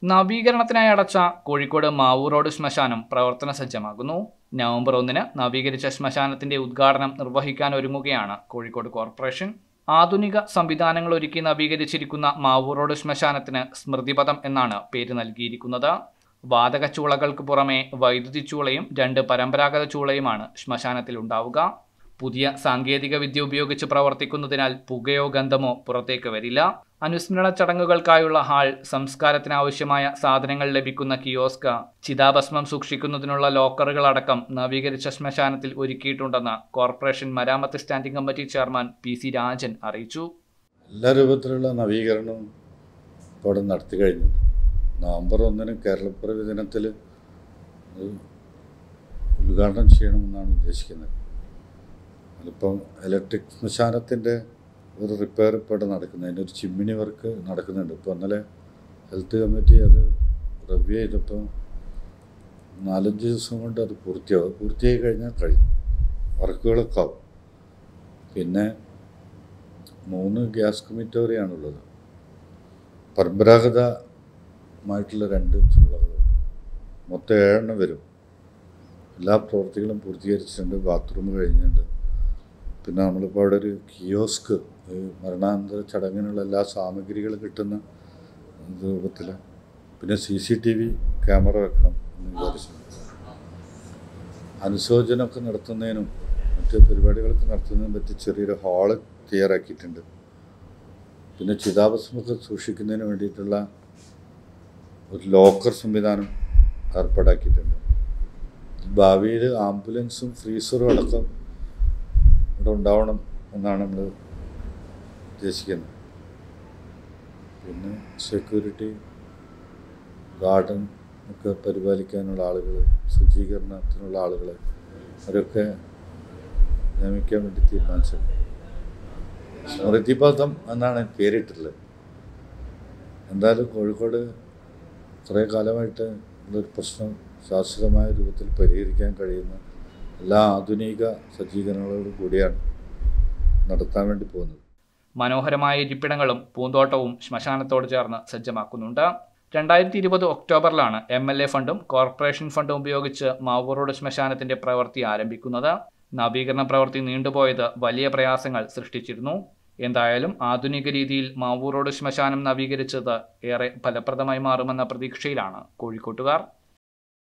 നവീകരണത്തിനായി അടച്ച കോഴിക്കോട് മാവൂർ റോഡ് ശ്മശാനം പ്രവർത്തന സജ്ജമാകുന്നു നവംബർ ഒന്നിന് നവീകരിച്ച ശ്മശാനത്തിന്റെ ഉദ്ഘാടനം നിർവഹിക്കാൻ ഒരുങ്ങുകയാണ് കോഴിക്കോട് കോർപ്പറേഷൻ ആധുനിക സംവിധാനങ്ങൾ ഒരുക്കി നവീകരിച്ചിരിക്കുന്ന മാവൂർ റോഡ് ശ്മശാനത്തിന് സ്മൃതിപഥം എന്നാണ് പേര് നൽകിയിരിക്കുന്നത് വാതക ചൂളകൾക്ക് പുറമെ വൈദ്യുതി ചൂളയും രണ്ട് പരമ്പരാഗത ചൂളയുമാണ് ശ്മശാനത്തിൽ ഉണ്ടാവുക പുതിയ സാങ്കേതിക വിദ്യ ഉപയോഗിച്ച് പ്രവർത്തിക്കുന്നതിനാൽ പുകയോ ഗന്ധമോ പുറത്തേക്ക് വരില്ല അനുസ്മരണ ചടങ്ങുകൾക്കായുള്ള ഹാൾ സംസ്കാരത്തിനാവശ്യമായ സാധനങ്ങൾ ലഭിക്കുന്ന കിയോസ്ക ചിതാഭസ്മം സൂക്ഷിക്കുന്നതിനുള്ള ലോക്കറുകൾ അടക്കം നവീകരിച്ച ശ്മശാനത്തിൽ ഒരുക്കിയിട്ടുണ്ടെന്ന് കോർപ്പറേഷൻ മരാമത്ത് standing committee chairman P C Rajan അറിയിച്ചു എല്ലാ രൂപത്തിലുള്ള നവീകരണവും ഇപ്പോൾ അവിടെ നടത്തി കഴിഞ്ഞിട്ടുണ്ട് നവംബർ ഒന്നിന് കേരളപ്പിറവി ദിനത്തിൽ അത് ഉദ്ഘാടനം ചെയ്യണമെന്നാണ് ഉദ്ദേശിക്കുന്നത് അതിപ്പം ഇലക്ട്രിക് ശ്മശാനത്തിൻ്റെ ഒരു റിപ്പയർ ഇപ്പോൾ ഇവിടെ നടക്കുന്നത് അതിൻ്റെ ഒരു ചിമ്മിനി വർക്ക് നടക്കുന്നുണ്ട് ഇപ്പോൾ ഇന്നലെ ഹെൽത്ത് കമ്മിറ്റി അത് റിവ്യൂ ചെയ്തപ്പോൾ നാലഞ്ച് ദിവസം കൊണ്ട് അത് പൂർത്തിയാവും പൂർത്തിയായി കഴിഞ്ഞാൽ കഴിഞ്ഞു വർക്കുകളൊക്കെ ആവും പിന്നെ മൂന്ന് ഗ്യാസ് കമ്മിറ്റോറിയാണുള്ളത് പരമ്പരാഗതമായിട്ടുള്ള രണ്ട് ചുള്ളകളുണ്ട് മൊത്തം ഏഴെണ്ണം വരും എല്ലാ പ്രവൃത്തികളും പൂർത്തീകരിച്ചിട്ടുണ്ട് ബാത്റൂം കഴിഞ്ഞിട്ടുണ്ട് പിന്നെ നമ്മളിപ്പോൾ അവിടെ ഒരു കിയോസ്ക് ഈ മരണാനന്തര ചടങ്ങിനുള്ള എല്ലാ സാമഗ്രികളും കിട്ടുന്ന രൂപത്തിൽ പിന്നെ C C T V camera വെക്കണം എന്ന് വിചാരിച്ചിട്ടുണ്ട് അനുശോചനമൊക്കെ നടത്തുന്നതിനും മറ്റ് പരിപാടികളൊക്കെ നടത്തുന്നതിനും പറ്റി ചെറിയൊരു ഹാള് തയ്യാറാക്കിയിട്ടുണ്ട് പിന്നെ ചിതാഭസ്മൊക്കെ സൂക്ഷിക്കുന്നതിന് വേണ്ടിയിട്ടുള്ള ഒരു ലോക്കർ സംവിധാനം ഏർപ്പാടാക്കിയിട്ടുണ്ട് ഭാവിയിൽ ആംബുലൻസും ഫ്രീസറും അടക്കം ഇവിടെ ഉണ്ടാവണം എന്നാണ് നമ്മൾ ഉദ്ദേശിക്കുന്നത് പിന്നെ സെക്യൂരിറ്റി ഗാർഡൻ ഒക്കെ പരിപാലിക്കാനുള്ള ആളുകൾ ശുചീകരണത്തിനുള്ള ആളുകൾ അവരൊക്കെ നിയമിക്കാൻ വേണ്ടി തീരുമാനിച്ചിട്ടുണ്ട് സ്മൃതിപഥം എന്നാണ് പേരിട്ടുള്ളത് എന്തായാലും കോഴിക്കോട് കുറേ കാലമായിട്ട് ഉള്ളൊരു പ്രശ്നം ശാസ്ത്രീയമായ രൂപത്തിൽ പരിഹരിക്കാൻ കഴിയുന്ന എല്ലാ ആധുനിക സജ്ജീകരണങ്ങളോടും കൂടിയാണ് നടത്താൻ വേണ്ടി പോകുന്നത് മനോഹരമായ ഇരിപ്പിടങ്ങളും പൂന്തോട്ടവും ശ്മശാനത്തോട് ചേർന്ന് സജ്ജമാക്കുന്നുണ്ട് രണ്ടായിരത്തി ഇരുപത് ഒക്ടോബറിലാണ് എം എൽ എ ഫണ്ടും കോർപ്പറേഷൻ ഫണ്ടും ഉപയോഗിച്ച് മാവൂർ റോഡ് ശ്മശാനത്തിന്റെ പ്രവൃത്തി ആരംഭിക്കുന്നത് നവീകരണ പ്രവൃത്തി നീണ്ടുപോയത് വലിയ പ്രയാസങ്ങൾ സൃഷ്ടിച്ചിരുന്നു എന്തായാലും ആധുനിക രീതിയിൽ മാവൂർ റോഡ് ശ്മശാനം നവീകരിച്ചത് ഏറെ ഫലപ്രദമായി മാറുമെന്ന പ്രതീക്ഷയിലാണ് കോഴിക്കോട്ടുകാർ